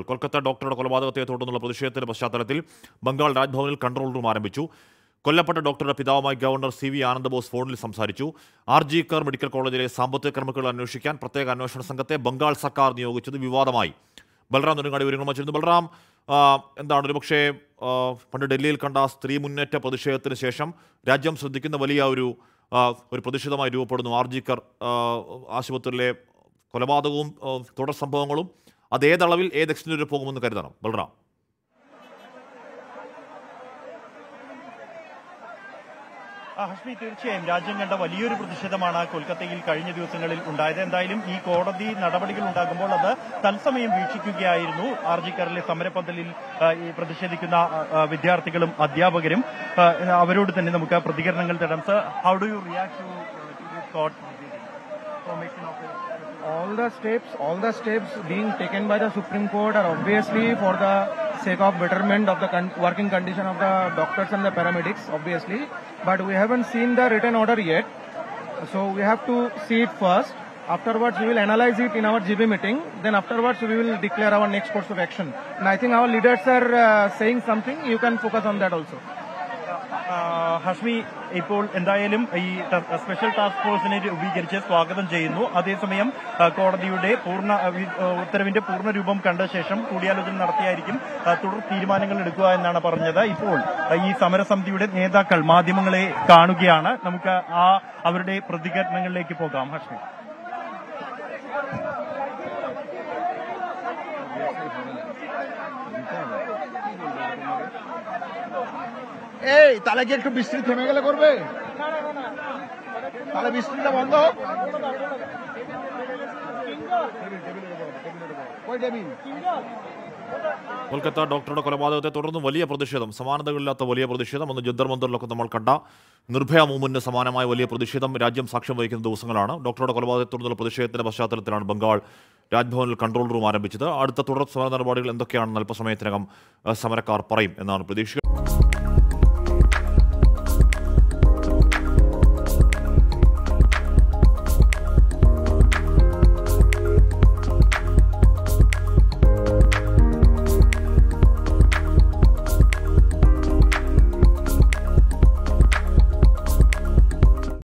Report Kolkata ഡോക്ടറുടെ കൊലപാതകത്തെ തുടർന്നുള്ള പ്രതിഷേധത്തിന്റെ പശ്ചാത്തലത്തിൽ ബംഗാൾ രാജ്ഭവനിൽ കൺട്രോൾ റൂം ആരംഭിച്ചു കൊല്ലപ്പെട്ട ഡോക്ടറുടെ പിതാവുമായി ഗവർണർ സി വി ആനന്ദബോസ് ഫോണിൽ സംസാരിച്ചു ആർ ജി കർ മെഡിക്കൽ കോളേജിലെ സാമ്പത്തിക ക്രമക്കേടുകൾ അന്വേഷിക്കാൻ പ്രത്യേക അന്വേഷണ സംഘത്തെ ബംഗാൾ സർക്കാർ നിയോഗിച്ചത് വിവാദമായി ബൽറാം നെടുങ്ങാടി വിവരങ്ങൾ വച്ചിരുന്നു ബൽറാം ആ, എന്താണ് ഒരുപക്ഷേ ആ, പണ്ട് ഡൽഹിയിൽ കണ്ട ആ സ്ത്രീ മുന്നേറ്റ പ്രതിഷേധത്തിന് ശേഷം രാജ്യം ശ്രദ്ധിക്കുന്ന വലിയ ഒരു ആ, ഒരു പ്രതിഷേധമായി രൂപപ്പെടുന്നു ആർ ജി കർ ആ, ആശുപത്രിയിലെ കൊലപാതകവും ആ, തുടർ സംഭവങ്ങളും അത് ഏതളവിൽ ഏത് എക്സ്റ്റൻറ്റ് വരെ പോകുമെന്ന് കരുതണം ബൽറാം ആ, ഹഷ്മി തീർച്ചയായും രാജ്യം കണ്ട വലിയൊരു പ്രതിഷേധമാണ് കൊൽക്കത്തയിൽ കഴിഞ്ഞ ദിവസങ്ങളിൽ ഉണ്ടായത് എന്തായാലും ഈ കോടതി നടപടികൾ ഉണ്ടാകുമ്പോൾ അത് തത്സമയം വീക്ഷിക്കുകയായിരുന്നു ആർജിക്കറിലെ സമരപന്തലിൽ ആ, ഈ പ്രതിഷേധിക്കുന്ന ആ, ആ, വിദ്യാർത്ഥികളും അധ്യാപകരും ആ, അവരോട് തന്നെ നമുക്ക് പ്രതികരണങ്ങൾ തേടാം sir how do you react to court formation of all the steps, all the steps being taken by the Supreme Court are obviously for the sake of betterment of the con- working condition of the doctors and the paramedics, obviously. But we haven't seen the written order yet, so we have to see it first. Afterwards, we will analyze it in our GB meeting. Then afterwards, we will declare our next course of action. And I think our leaders are uh, saying something. You can focus on that also. ആ, ഹഷ്മി ഇപ്പോൾ എന്തായാലും ഈ ട- special task ഫോഴ്സിനെ രൂപീകരിച്ച് സ്വാഗതം ചെയ്യുന്നു അതേസമയം ആ, കോടതിയുടെ പൂർണ്ണ ആ, വി- ആ, ഉത്തരവിന്റെ പൂർണ്ണ രൂപം കണ്ട ശേഷം കൂടിയാലോചന നടത്തിയായിരിക്കും ആ, തുടർ തീരുമാനങ്ങൾ എടുക്കുക എന്നാണ് പറഞ്ഞത് ഇപ്പോൾ ആ, ഈ സമരസമിതിയുടെ നേതാക്കൾ മാധ്യമങ്ങളെ കാണുകയാണ് നമുക്ക് ആ അവരുടെ പ്രതികരണങ്ങളിലേക്ക് പോകാം ഹഷ്മി এই তাহলে কি একটু বৃষ্টি থেমে গেলে করবে তাহলে বৃষ্টিটা বন্ধ হোক। কই টেবিল കൊൽക്കത്ത ഡോക്ടറുടെ കൊലപാതകത്തെ തുടർന്ന് വലിയ പ്രതിഷേധം സമാനതകളില്ലാത്ത വലിയ പ്രതിഷേധം ഒന്ന് ജന്തർ മന്ദറിലൊക്കെ നമ്മൾ കണ്ട നിർഭയ മൂവ്മെന്റിന് സമാനമായ വലിയ പ്രതിഷേധം രാജ്യം സാക്ഷ്യം വഹിക്കുന്ന ദിവസങ്ങളാണ് ഡോക്ടറുടെ കൊലപാതകത്തെ തുടർന്നുള്ള പ്രതിഷേധത്തിന്റെ പശ്ചാത്തലത്തിലാണ് ബംഗാൾ രാജ്ഭവനിൽ കൺട്രോൾ റൂം ആരംഭിച്ചത് അടുത്ത തുടർ സമര നടപടികൾ എന്തൊക്കെയാണെന്ന് അല്പസമയത്തിനകം അഹ്, സമരക്കാർ പറയും എന്നാണ് പ്രതീക്ഷിക്കുന്നത്